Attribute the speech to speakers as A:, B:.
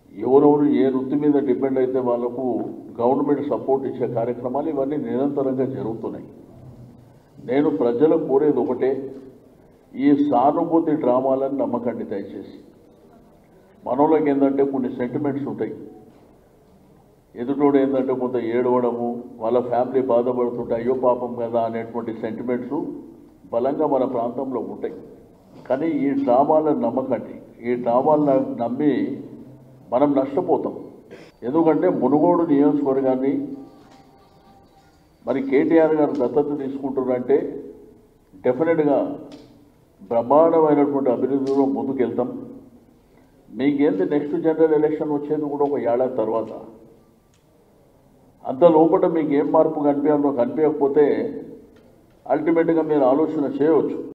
A: ఎవరెవరు ఏ వృత్తి మీద డిపెండ్ అయితే వాళ్ళకు గవర్నమెంట్ సపోర్ట్ ఇచ్చే కార్యక్రమాలు ఇవన్నీ నిరంతరంగా జరుగుతున్నాయి నేను ప్రజలకు కోరేది ఒకటే ఈ సానుభూతి డ్రామాలను నమ్మకండి దయచేసి మనోళ్ళకి ఏంటంటే కొన్ని సెంటిమెంట్స్ ఉంటాయి ఎదుటోడు ఏంటంటే కొంత ఏడవడము వాళ్ళ ఫ్యామిలీ బాధపడుతుంటే అయ్యో పాపం కదా అనేటువంటి సెంటిమెంట్స్ బలంగా మన ప్రాంతంలో ఉంటాయి కానీ ఈ డ్రామాలను నమ్మకండి ఈ డ్రామాలను నమ్మి మనం నష్టపోతాం ఎందుకంటే మునుగోడు నియోజకవర్గాన్ని మరి కేటీఆర్ గారు దత్తత తీసుకుంటున్నారంటే డెఫినెట్గా బ్రహ్మాండమైనటువంటి అభివృద్ధిలో ముందుకెళ్తాం మీకేంది నెక్స్ట్ జనరల్ ఎలక్షన్ వచ్చేది కూడా ఒక ఏడాది తర్వాత అంత లోపల మీకు ఏం మార్పు కనిపించాలో కనిపించకపోతే అల్టిమేట్గా మీరు ఆలోచన చేయవచ్చు